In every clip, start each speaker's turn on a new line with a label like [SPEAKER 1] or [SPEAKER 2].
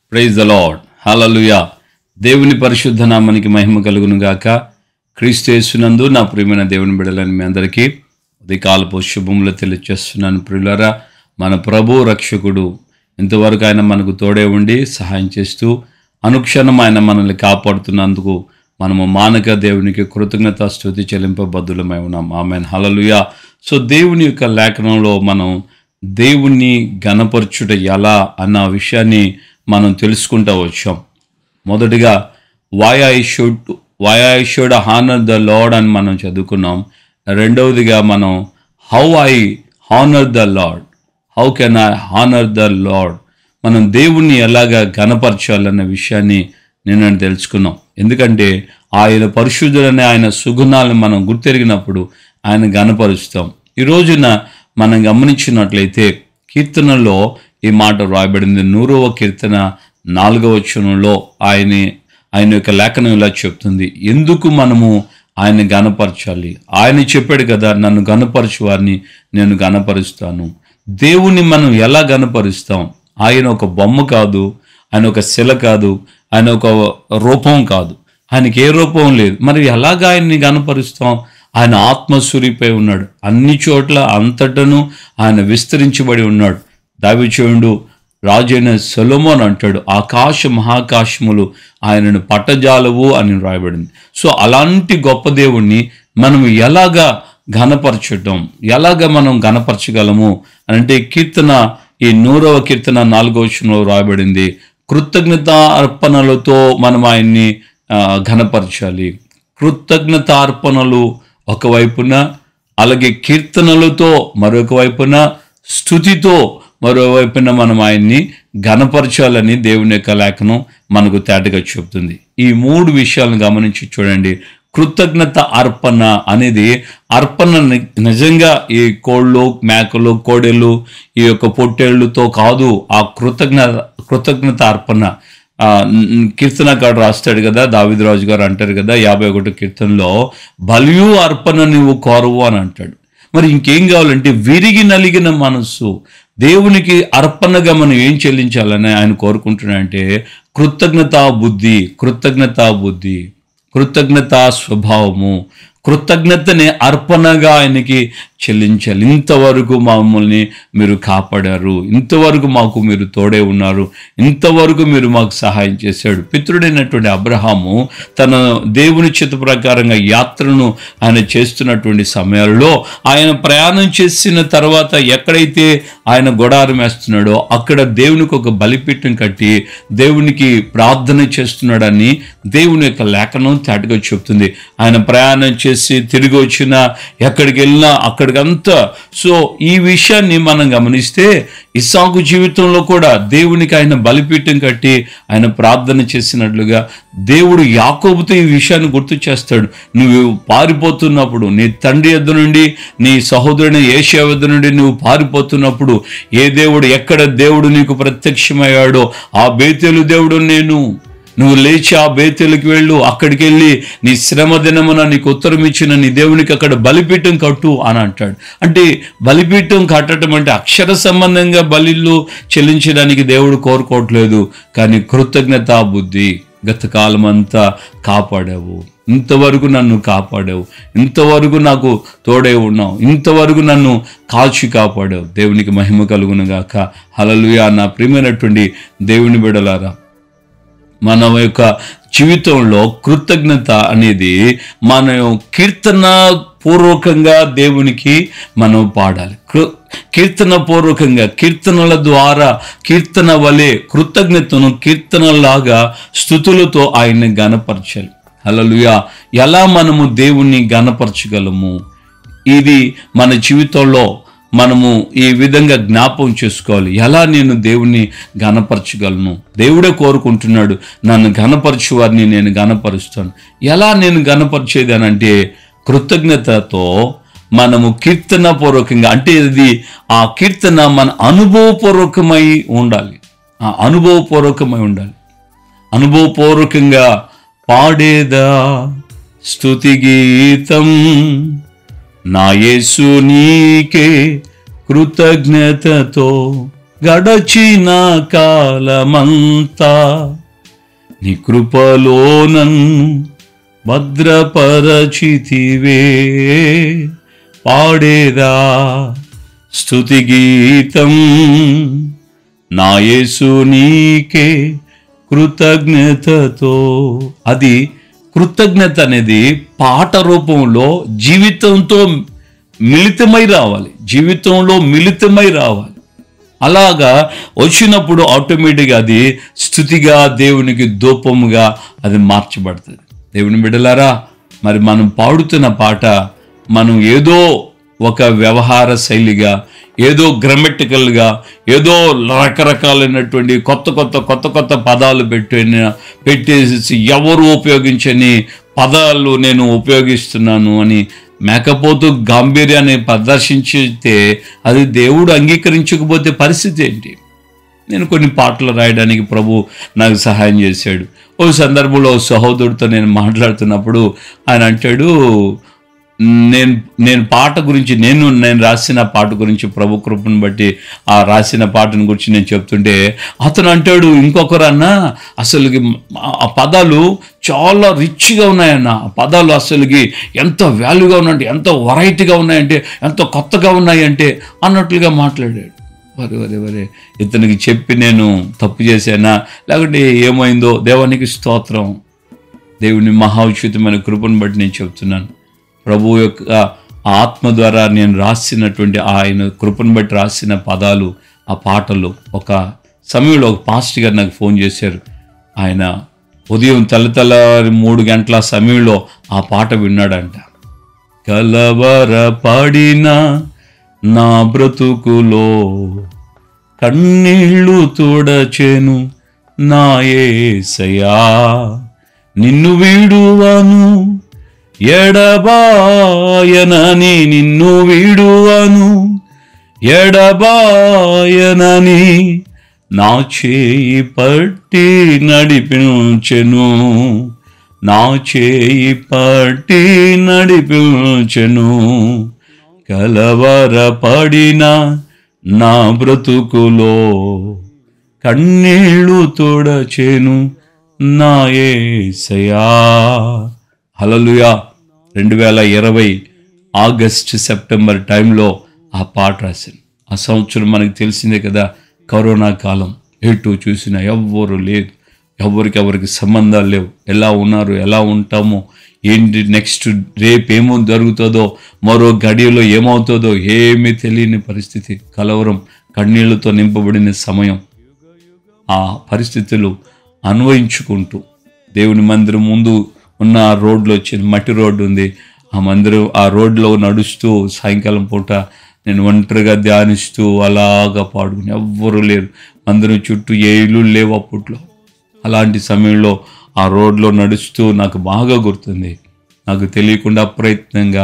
[SPEAKER 1] praise the lord హల్లెలూయా దేవుని పరిశుద్ధ నామానికి మహిమ కలుగును గాక క్రీస్తు యేసునందు నా ప్రియమైన దేవుని బిడలని మీ అందరికీ ఉదయకాలపు శుభములు తెలియచేస్తున్నాను ప్రియులరా మన ప్రభు రక్షకుడు ఇంతవరకు ఆయన మనకు తోడే ఉండి సహాయం చేస్తూ అనుక్షణం ఆయన మనల్ని కాపాడుతున్నందుకు మనము మానక దేవునికి కృతజ్ఞత స్థుతి చెల్లింపబద్దులమై ఉన్నాం ఆమెన్ హలలుయా సో దేవుని యొక్క లేఖనంలో మనం దేవుణ్ణి గణపరచుట ఎలా అన్న విషయాన్ని మనం తెలుసుకుంటూ వచ్చాం మొదటిగా why I should why I should honour the lord అని మనం చదువుకున్నాం రెండవదిగా మనం how I honour the lord how can I honour the lord మనం దేవుణ్ణి ఎలాగా గణపరచాలన్న విషయాన్ని నేను తెలుసుకున్నాం ఎందుకంటే ఆయన పరిశుద్ధులనే ఆయన సుగుణాలను మనం గుర్తెరిగినప్పుడు ఆయన గణపరుస్తాం ఈ రోజున మనం గమనించినట్లయితే కీర్తనలో ఈ మాట రాయబడింది నూరవ కీర్తన నాలుగవ వచనంలో ఆయన ఆయన యొక్క లేఖనం ఇలా చెప్తుంది ఎందుకు మనము ఆయన గణపరచాలి ఆయన చెప్పాడు కదా నన్ను గణపరచు వారిని నేను గణపరుస్తాను దేవుని మనం ఎలా గణపరుస్తాం ఆయన ఒక బొమ్మ కాదు ఆయన ఒక శిల కాదు ఆయన ఒక రూపం కాదు ఆయనకి ఏ రూపం లేదు మరి ఎలాగ ఆయన్ని గణపరుస్తాం ఆయన ఆత్మస్వరూపై ఉన్నాడు అన్ని చోట్ల అంతటను ఆయన విస్తరించబడి ఉన్నాడు దావిచేయుడు రాజైన సొలొమోన్ అంటాడు ఆకాశ మహాకాశములు ఆయనను పట్టజాలవు అని రాయబడింది సో అలాంటి గొప్ప దేవుణ్ణి మనం ఎలాగా ఘనపరచటం ఎలాగ మనం ఘనపరచగలము అని అంటే కీర్తన ఈ నూరవ కీర్తన నాలుగవ వచనంలో రాయబడింది కృతజ్ఞత అర్పణలతో మనం ఆయన్ని ఆ, ఘనపరచాలి కృతజ్ఞత అర్పణలు ఒకవైపున అలాగే కీర్తనలతో మరొక వైపున స్థుతితో మరోవైపున మనం ఆయన్ని ఘనపరచాలని దేవుని యొక్క లేఖనం మనకు తేటగా చెబుతుంది ఈ మూడు విషయాలను గమనించి చూడండి కృతజ్ఞత అర్పణ అనేది అర్పణ ని- నిజంగా ఈ కోళ్ళు మేకలు కోడెలు ఈ యొక్క పొట్టేళ్లతో కాదు ఆ కృతజ్ఞ కృతజ్ఞత అర్పణ ఆ, న్- కీర్తనకాడు రాస్తాడు కదా దావిదరాజు గారు అంటారు కదా యాభై ఒకటి కీర్తనలో బలియు అర్పణ నువ్వు కోరవు అని అంటాడు మరి ఇంకేం కావాలంటే విరిగి నలిగిన మనస్సు దేవునికి అర్పణగా మనం ఏం చెల్లించాలని ఆయన కోరుకుంటున్నాడంటే కృతజ్ఞతా బుద్ధి కృతజ్ఞతా బుద్ధి కృతజ్ఞతా స్వభావము కృతజ్ఞతని అర్పణగా ఆయనకి చెల్లించాలి ఇంతవరకు మమ్మల్ని మీరు కాపాడారు ఇంతవరకు మాకు మీరు తోడే ఉన్నారు ఇంతవరకు మీరు మాకు సహాయం చేశాడు పితృడైనటువంటి అబ్రహాము తన దేవుని చిత్త ప్రకారంగా యాత్రను ఆయన చేస్తున్నటువంటి సమయాల్లో ఆయన ప్రయాణం చేసిన తర్వాత ఎక్కడైతే ఆయన గొడారం వేస్తున్నాడో అక్కడ దేవునికి ఒక బలిపీఠం కట్టి దేవునికి ప్రార్థన చేస్తున్నాడని దేవుని యొక్క లేఖనం తేటగా చెప్తుంది ఆయన ప్రయాణం చేసి తిరిగి వచ్చిన ఎక్కడికి వెళ్ళినా అక్కడికంతా సో ఈ విషయాన్ని మనం గమనిస్తే ఇస్సాకు జీవితంలో కూడా దేవునికి ఆయన బలిపీఠం కట్టి ఆయన ప్రార్థన చేసినట్లుగా దేవుడు యాకోబుతో ఈ విషయాన్ని గుర్తు చేస్తాడు నువ్వు పారిపోతున్నప్పుడు నీ తండ్రి యొద్ద నుండి నీ సహోదరుని ఏషియా వద్ద నుండి నువ్వు పారిపోతున్నప్పుడు ఏ దేవుడు ఎక్కడ దేవుడు నీకు ప్రత్యక్షమయ్యాడో ఆ బేతేలు దేవుడు నేను నువ్వు లేచి ఆ బేతేలకు వెళ్ళు అక్కడికి వెళ్ళి నీ శ్రమ దినమున నీకు ఉత్తరం ఇచ్చిన నీ దేవునికి అక్కడ బలిపీఠం కట్టు అని అంటాడు అంటే బలిపీఠం కట్టడం అంటే అక్షర సంబంధంగా బలిళ్ళు చెల్లించడానికి దేవుడు కోరుకోవట్లేదు కానీ కృతజ్ఞతా బుద్ధి గత కాలం అంతా కాపాడావు ఇంతవరకు నన్ను కాపాడావు ఇంతవరకు నాకు తోడే ఉన్నావు ఇంతవరకు నన్ను కాల్చి కాపాడావు దేవునికి మహిమ కలుగునుగాక హలలుయా నా ప్రియమైనటువంటి దేవుని బిడలారా మన యొక్క జీవితంలో కృతజ్ఞత అనేది మనం కీర్తన పూర్వకంగా దేవునికి మనం పాడాలి కృ- కీర్తన పూర్వకంగా కీర్తనల ద్వారా కీర్తన వలె కృతజ్ఞతను కీర్తనలాగా స్థుతులతో ఆయన్ని గనపరచాలి హల్లెలూయా ఎలా మనము దేవుణ్ణి గనపరచగలము ఇది మన జీవితంలో మనము ఈ విధంగా జ్ఞాపకం చేసుకోవాలి ఎలా నేను దేవుణ్ణి గనపరచగలను దేవుడే కోరుకుంటున్నాడు నన్ను గనపరచు వారిని నేను గనపరుస్తాను ఎలా నేను గనపరిచేది అని అంటే కృతజ్ఞతతో మనము కీర్తన పూర్వకంగా అంటే ఇది ఆ కీర్తన మన అనుభవపూర్వకమై ఉండాలి ఆ అనుభవపూర్వకమై ఉండాలి అనుభవపూర్వకంగా పాడేదా స్తుతి గీతం నా యేసు నీకే కృతజ్ఞతతో గడచిన కాలమంతా నీ కృపలో నన్ను భద్రపరచితివే పాడేదా స్తుతి గీతం నా యేసు నీకే కృతజ్ఞతతో అది కృతజ్ఞత అనేది పాట రూపంలో జీవితంతో మిళితమై రావాలి జీవితంలో మిళితమై రావాలి అలాగా వచ్చినప్పుడు ఆటోమేటిక్గా అది స్థుతిగా దేవునికి దూపముగా అది మార్చబడుతుంది దేవుని బిడలారా మరి మనం పాడుతున్న పాట మనం ఏదో ఒక వ్యవహార శైలిగా ఏదో గ్రామటికల్గా ఏదో రకరకాలైనటువంటి కొత్త కొత్త కొత్త కొత్త పదాలు పెట్టిన పెట్టేసి ఎవరు ఉపయోగించని పదాలు నేను ఉపయోగిస్తున్నాను అని మేకపోతూ గాంభీర్యాన్ని ప్రదర్శించితే అది దేవుడు అంగీకరించకపోతే పరిస్థితి ఏంటి నేను కొన్ని పాటలు రాయడానికి ప్రభు నాకు సహాయం చేశాడు ఓ సందర్భంలో ఓ సహోదరుడితో నేను మాట్లాడుతున్నప్పుడు ఆయన అంటాడు నేను నేను పాట గురించి నేను నేను రాసిన పాట గురించి ప్రభు కృపను బట్టి ఆ రాసిన పాటను గురించి నేను చెప్తుంటే అతను అంటాడు ఇంకొకరు అన్న అసలుకి ఆ పదాలు చాలా రిచ్గా ఉన్నాయన్న ఆ పదాలు అసలుకి ఎంత వాల్యూగా ఉన్నాయంటే ఎంత వెరైటీగా ఉన్నాయంటే ఎంత కొత్తగా ఉన్నాయంటే అన్నట్లుగా మాట్లాడాడు వరే వరే వరే ఇతనికి చెప్పి నేను తప్పు చేశానా లేకుంటే ఏమైందో దేవానికి స్తోత్రం దేవుని మహోచితమైన కృపను బట్టి నేను చెప్తున్నాను ప్రభు యొక్క ఆత్మ ద్వారా నేను రాసినటువంటి ఆయన కృపను బట్టి రాసిన పదాలు ఆ పాటలు ఒక సమయంలో ఒక పాస్టర్ గారు నాకు ఫోన్ చేశారు ఆయన ఉదయం తెల్లతెల్లవారి మూడు గంటల సమయంలో ఆ పాట విన్నాడంట కలవర పడిన నా బ్రతుకులో కన్నీళ్ళు తుడచెను నా ఏసయా నిన్ను వీడువను ఎడబాయనని నిన్ను వీడువను ఎడబాయనని నా చేయి పట్టి నడిపించెను నా చేయి పట్టి నడిపించెను కలవరపడిన నా బ్రతుకులో కన్నీళ్ళు తోడచేను నా ఏసయా హలలుయా రెండు వేల ఇరవై ఆగస్ట్ సెప్టెంబర్ టైంలో ఆ పాట రాశాను ఆ సంవత్సరం మనకు తెలిసిందే కదా కరోనా కాలం ఎటు చూసినా ఎవ్వరు లేదు ఎవరికి ఎవరికి సంబంధాలు లేవు ఎలా ఉన్నారు ఎలా ఉంటామో ఏంటి నెక్స్ట్ రేపు ఏమో జరుగుతుందో మరో గడియలో ఏమవుతుందో ఏమీ తెలియని పరిస్థితి కలవరం కన్నీళ్లతో నింపబడిన సమయం ఆ పరిస్థితులు అన్వయించుకుంటూ దేవుని మందిరం ముందు ఉన్న ఆ రోడ్లో వచ్చింది మట్టి రోడ్డు ఉంది ఆ మందిరం ఆ రోడ్లో నడుస్తూ సాయంకాలం పూట నేను ఒంటరిగా ధ్యానిస్తూ అలాగా పాడుకుని ఎవ్వరూ లేరు మందిరం చుట్టూ ఏ ఇల్లు లేవు అప్పట్లో అలాంటి సమయంలో ఆ రోడ్లో నడుస్తూ నాకు బాగా గుర్తుంది నాకు తెలియకుండా అప్రయత్నంగా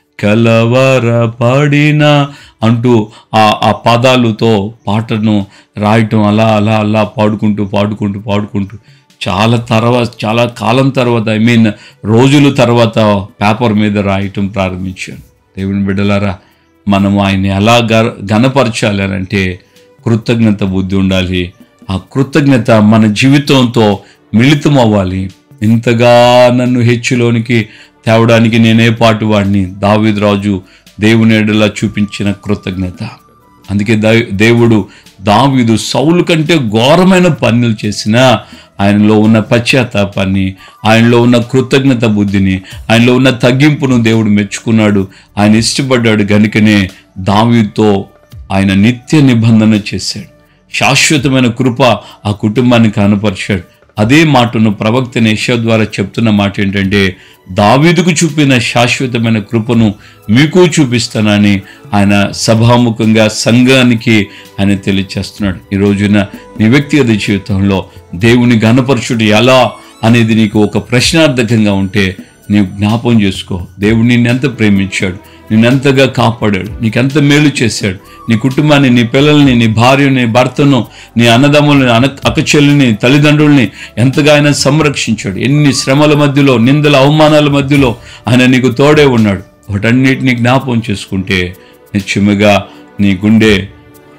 [SPEAKER 1] కలవర పడిన అంటూ ఆ ఆ పదాలతో పాటను రాయటం అలా అలా అలా పాడుకుంటూ పాడుకుంటూ పాడుకుంటూ చాలా తర్వాత చాలా కాలం తర్వాత ఐ మీన్ రోజుల తర్వాత పేపర్ మీద రాయటం ప్రారంభించాను దేవుని బిడ్డలారా మనం ఆయన్ని ఎలా గ ఘనపరచాలి అని అంటే కృతజ్ఞత బుద్ధి ఉండాలి ఆ కృతజ్ఞత మన జీవితంతో మిళితం అవ్వాలి ఇంతగా నన్ను హెచ్చులోనికి తేవడానికి నేనే పాటు వాడిని దావీదు రాజు దేవుని ఎడలా చూపించిన కృతజ్ఞత అందుకే దా- దేవుడు దావీదు సౌలు కంటే ఘోరమైన పనులు చేసిన ఆయనలో ఉన్న పశ్చాత్తాపాన్ని ఆయనలో ఉన్న కృతజ్ఞత బుద్ధిని ఆయనలో ఉన్న తగ్గింపును దేవుడు మెచ్చుకున్నాడు ఆయన ఇష్టపడ్డాడు గనుకనే దావీదుతో ఆయన నిత్య నిబంధన చేశాడు శాశ్వతమైన కృప ఆ కుటుంబాన్ని కనపరిచాడు అదే మాటను ప్రవక్త నేష ద్వారా చెప్తున్న మాట ఏంటంటే దావీదుకు చూపిన శాశ్వతమైన కృపను మీకు చూపిస్తానని ఆయన సభాముఖంగా సంఘానికి ఆయన తెలియచేస్తున్నాడు ఈ రోజున నీ వ్యక్తిగత జీవితంలో దేవుని ఘనపరచుడు ఎలా అనేది నీకు ఒక ప్రశ్నార్థకంగా ఉంటే నీవు జ్ఞాపం చేసుకో దేవుడు నిన్నెంత ప్రేమించాడు నిన్నెంతగా కాపాడాడు నీకెంత మేలు చేశాడు నీ కుటుంబాన్ని నీ పిల్లల్ని నీ భార్యని భర్తను నీ అన్నదమ్ముల్ని అన అక్కచెల్లిని తల్లిదండ్రుల్ని ఎంతగా ఆయన సంరక్షించాడు ఎన్ని శ్రమల మధ్యలో నిందల అవమానాల మధ్యలో ఆయన నీకు తోడే ఉన్నాడు వాటన్నిటిని జ్ఞాపం చేసుకుంటే నిశ్చయముగా నీ గుండె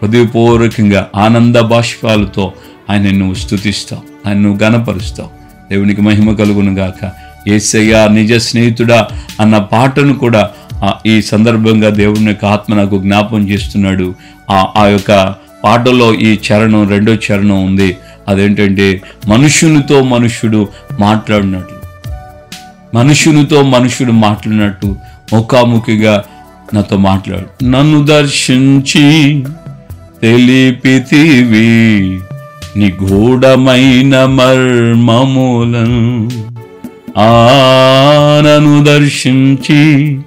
[SPEAKER 1] హృదయపూర్వకంగా ఆనంద బాష్పాలతో ఆయన నువ్వు స్థుతిస్తావు ఆయన నువ్వు గనపరుస్తావు దేవునికి మహిమ కలుగును గాక ఏసయ్యా నిజ స్నేహితుడా అన్న పాటను కూడా ఆ, ఈ సందర్భంగా దేవుని యొక్క ఆత్మ నాకు జ్ఞాపం చేస్తున్నాడు ఆ ఆ యొక్క పాటలో ఈ చరణం రెండో చరణం ఉంది అదేంటంటే మనుషునితో మనుష్యుడు మాట్లాడినట్లు మనుషునితో మనుషుడు మాట్లాడినట్టు ముఖాముఖిగా నాతో మాట్లాడు నన్ను దర్శించి తెలిపితివి నిగూఢమైన మర్మములను ఆ నన్ను దర్శించి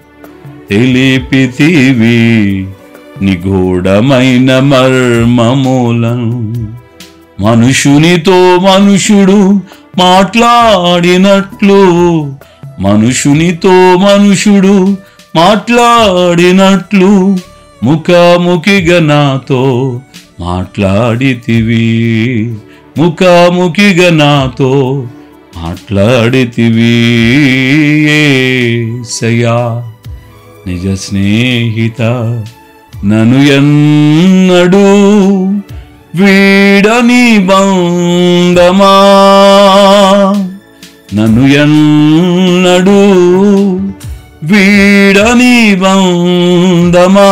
[SPEAKER 1] తెలిపితివి నిగూఢమైన మర్మములను మనుషునితో మనుషుడు మాట్లాడినట్లు మనుషునితో మనుషుడు మాట్లాడినట్లు ముఖాముఖిగా నాతో మాట్లాడితివి ముఖాముఖిగా నాతో మాట్లాడితివి ఏసయ్యా నిజ స్నేహిత నను ఎన్నడు వీడని బంధమా నన్ను ఎన్నడు వీడని బంధమా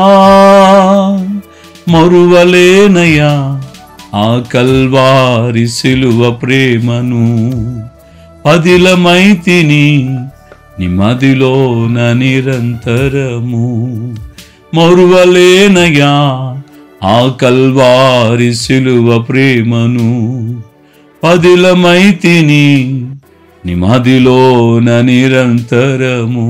[SPEAKER 1] మరువలేనయా ఆ కల్వారి సిలువ ప్రేమను పదిలమైతిని నిమదిలోన నిరంతరము మరువలేనయా ఆ కల్వారి సిలువ ప్రేమను పదిలమైతిని నిమదిలోన నిరంతరము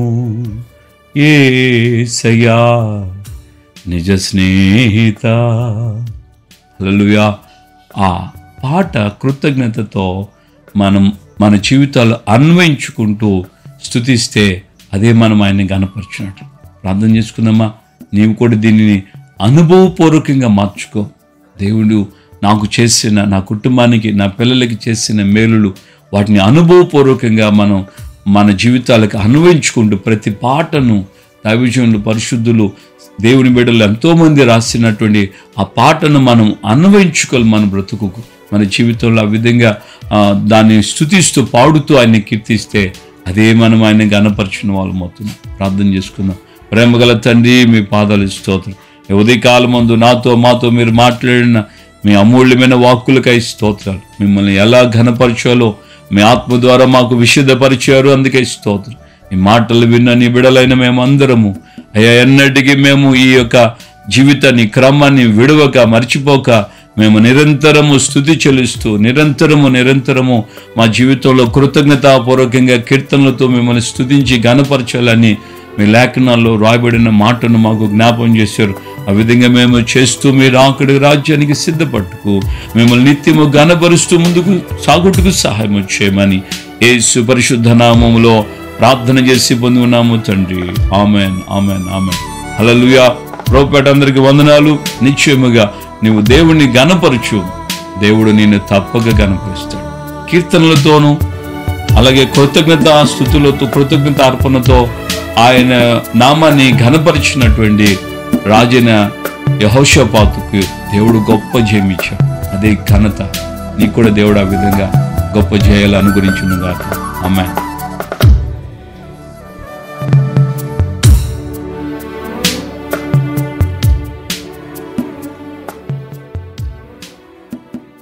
[SPEAKER 1] ఏసయా నిజ స్నేహిత హల్లెలూయా ఆ పాట కృతజ్ఞతతో మనం మన జీవితాలు అన్వయించుకుంటూ స్థుతిస్తే అదే మనం ఆయన్ని గనపరిచినట్లు ప్రార్థన చేసుకుందామా నీవు కూడా దీనిని అనుభవపూర్వకంగా మార్చుకో దేవుడు నాకు చేసిన నా కుటుంబానికి నా పిల్లలకి చేసిన మేలులు వాటిని అనుభవపూర్వకంగా మనం మన జీవితాలకు అన్వయించుకుంటూ ప్రతి పాటను దైవజనులు పరిశుద్ధులు దేవుని బిడ్డలు ఎంతోమంది రాసినటువంటి ఆ పాటను మనం అన్వయించుకోవాలి మన బ్రతుకుకు మన జీవితంలో ఆ విధంగా ఆ, దాన్ని స్థుతిస్తూ పాడుతూ ఆయన్ని కీర్తిస్తే అదే మనం ఆయన గనపరిచిన వాళ్ళం అవుతున్నాం ప్రార్థన చేసుకుందాం ప్రేమగల తండ్రి మీ పాదాలు స్తోత్రం ఈ ఉదయకాలం ముందు నాతో మాతో మీరు మాట్లాడిన మీ అమూల్యమైన వాక్కులకై స్తోత్రాలు మిమ్మల్ని ఎలా ఘనపరచాలో మీ ఆత్మ ద్వారా మాకు విశుద్ధపరిచారు అందుకే స్తోత్రం ఈ మాటలు విన్న నీ బిడలైన మేమందరము అయ్యా ఎన్నటికీ మేము ఈ యొక్క జీవితాన్ని క్రమాన్ని విడవక మర్చిపోక మేము నిరంతరము స్థుతి చెల్లిస్తూ నిరంతరము నిరంతరము మా జీవితంలో కృతజ్ఞతాపూర్వకంగా కీర్తనలతో మిమ్మల్ని స్థుతించి గనపరచాలని మీ లేఖనాల్లో రాయబడిన మాటను మాకు జ్ఞాపం చేశారు ఆ విధంగా మేము చేస్తూ మీరు ఆకడి రాజ్యానికి సిద్ధపట్టుకు మిమ్మల్ని నిత్యము గనపరుస్తూ ముందుకు సాగుటకు సహాయం చేయమని యేసు పరిశుద్ధ నామములో ప్రార్థన చేసి పొంది ఉన్నాము తండ్రి ఆమెన్ ఆమెన్ ఆమెన్ హల్లెలూయా ప్రోపేట అందరికి వందనాలు నిశ్చయముగా నీవు దేవుణ్ణి గనపరచు దేవుడు నిన్ను తప్పక గనపరుస్తాడు కీర్తనలతోనూ అలాగే కృతజ్ఞత స్థుతులతో కృతజ్ఞత అర్పణతో ఆయన నామాన్ని ఘనపరిచినటువంటి రాజైన యహోషపాతుకు దేవుడు గొప్ప జయమిచ్చాడు అదే ఘనత నీకు కూడా దేవుడు ఆ విధంగా గొప్ప జయాలు అనుగురించును గాక అమ్మాయి